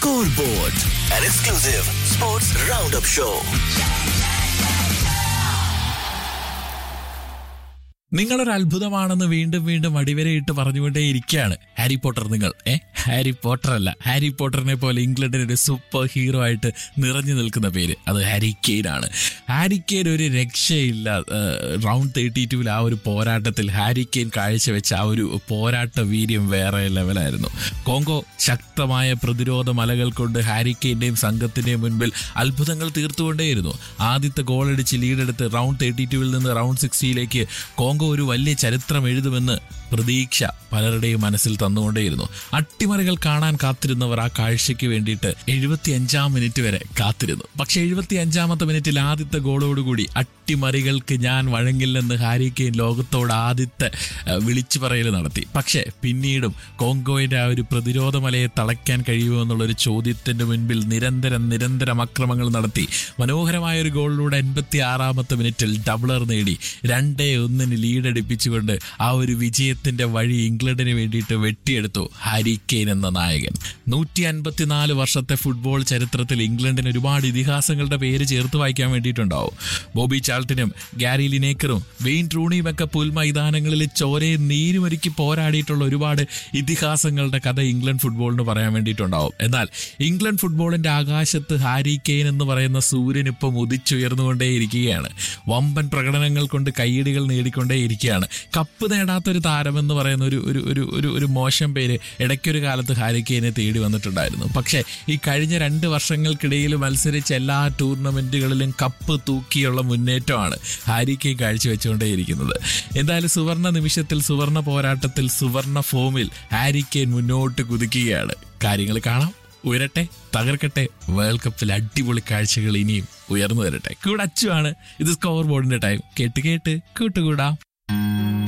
Scoreboard, an exclusive sports roundup show. നിങ്ങളൊരു അത്ഭുതമാണെന്ന് വീണ്ടും വീണ്ടും അടിവരയിട്ട് പറഞ്ഞുകൊണ്ടേയിരിക്കുകയാണ് ഹാരി പോട്ടർ നിങ്ങൾ ഏ ഹാരി പോട്ടർ അല്ല ഹാരി പോട്ടറിനെ പോലെ ഇംഗ്ലണ്ടിന് ഒരു സൂപ്പർ ഹീറോ ആയിട്ട് നിറഞ്ഞു നിൽക്കുന്ന പേര് അത് ഹാരി കെയ്ൻ ആണ് ഹാരി കെയ്ൻ ഒരു രക്ഷയില്ല റൗണ്ട് തേർട്ടി ടൂവിൽ ആ ഒരു പോരാട്ടത്തിൽ ഹാരി കെയ്ൻ കാഴ്ചവെച്ച ആ ഒരു പോരാട്ട വീര്യം വേറെ ലെവലായിരുന്നു കോങ്കോ ശക്തമായ പ്രതിരോധ മലകൾ കൊണ്ട് ഹാരി കെയ്ന്റെയും സംഘത്തിന്റെയും മുൻപിൽ അത്ഭുതങ്ങൾ തീർത്തുകൊണ്ടേയിരുന്നു ആദ്യത്തെ ഗോളടിച്ച് ലീഡെടുത്ത് റൗണ്ട് തേർട്ടി ടൂവിൽ നിന്ന് റൗണ്ട് സിക്സ്റ്റിയിലേക്ക് കോങ്കോ ഒരു വലിയ ചരിത്രം എഴുതുമെന്ന് പ്രതീക്ഷ പലരുടെയും മനസ്സിൽ തന്നുകൊണ്ടേയിരുന്നു അട്ടിമറികൾ കാണാൻ കാത്തിരുന്നവർ ആ കാഴ്ചയ്ക്ക് വേണ്ടിയിട്ട് എഴുപത്തി അഞ്ചാം മിനിറ്റ് വരെ കാത്തിരുന്നു പക്ഷെ എഴുപത്തി അഞ്ചാമത്തെ മിനിറ്റിൽ ആദ്യത്തെ ഗോളോടുകൂടി അട്ടിമറികൾക്ക് ഞാൻ വഴങ്ങില്ലെന്ന് ഹാരി കെയ്ൻ ലോകത്തോട് ആദ്യത്തെ ഏഹ്, വിളിച്ചു പറയൽ നടത്തി പക്ഷേ പിന്നീടും കോങ്കോയുടെ ആ ഒരു പ്രതിരോധ മലയെ തളയ്ക്കാൻ കഴിയുമോ എന്നുള്ളൊരു ചോദ്യത്തിന്റെ മുൻപിൽ നിരന്തരം നിരന്തരം അക്രമങ്ങൾ നടത്തി മനോഹരമായ ഒരു ഗോളിലൂടെ എൺപത്തി ആറാമത്തെ മിനിറ്റിൽ ഡബിളർ നേടി രണ്ടേ ഒന്നിന് ലീഡടിപ്പിച്ചുകൊണ്ട് ആ ഒരു വിജയത്തിന്റെ വഴി ഇംഗ്ലണ്ടിന് വേണ്ടിയിട്ട് വെട്ടിയെടുത്തു ഹാരി കെയ്ൻ എന്ന നായകൻ നൂറ്റി അൻപത്തിനാല് വർഷത്തെ ഫുട്ബോൾ ചരിത്രത്തിൽ ഇംഗ്ലണ്ടിന് ഒരുപാട് ഇതിഹാസങ്ങളുടെ പേര് ചേർത്ത് വായിക്കാൻ വേണ്ടിയിട്ടുണ്ടാവും ബോബി ചാൾട്ടിനും ഗാരി ലിനേക്കറും വെയിൻ ട്രൂണിയും ഒക്കെ പുൽമൈതാനങ്ങളിൽ ചോരയെ നീരുമൊരുക്കി പോരാടിയിട്ടുള്ള ഒരുപാട് ഇതിഹാസങ്ങളുടെ കഥ ഇംഗ്ലണ്ട് ഫുട്ബോളിന് പറയാൻ വേണ്ടിയിട്ടുണ്ടാവും എന്നാൽ ഇംഗ്ലണ്ട് ഫുട്ബോളിന്റെ ആകാശത്ത് ഹാരി കെയ്ൻ എന്ന് പറയുന്ന സൂര്യൻ ഇപ്പം ഉദിച്ചുയർന്നുകൊണ്ടേയിരിക്കുകയാണ് വമ്പൻ പ്രകടനങ്ങൾ കൊണ്ട് കയ്യടികൾ നേടിക്കൊണ്ടേയിരിക്കുകയാണ് കപ്പ് നേടാത്തൊരു താരമെന്ന് പറയുന്ന ഒരു ഒരു ഒരു ഒരു ഒരു മോശം പേര് ഇടയ്ക്കൊരു കാലത്ത് ഹാരി കെയ്നെ തേടി വന്നിട്ടുണ്ടായിരുന്നു പക്ഷേ ഈ കഴിഞ്ഞ രണ്ട് വർഷങ്ങൾക്കിടയിൽ മത്സരിച്ച എല്ലാ ടൂർണമെന്റുകളിലും കപ്പ് തൂക്കിയുള്ള മുന്നേറ്റമാണ് ഹാരി കെയ്ൻ കാഴ്ചവെച്ചുകൊണ്ടേയിരിക്കുന്നത് എന്തായാലും സുവർണ നിമിഷത്തിൽ സുവർണ പോരാട്ടത്തിൽ സുവർണ ഫോമിൽ ഹാരി കെയ്ൻ മുന്നോട്ട് കുതിക്കുകയാണ് കാര്യങ്ങൾ കാണാം ഉയരട്ടെ തകർക്കട്ടെ വേൾഡ് കപ്പിൽ അടിപൊളി കാഴ്ചകൾ ഇനിയും ഉയർന്നു വരട്ടെ കൂടെ അച്ചുവാണ് ഇത് സ്കോർ ബോർഡിന്റെ ടൈം കേട്ട് കേട്ട് കൂട്ടുകൂടാം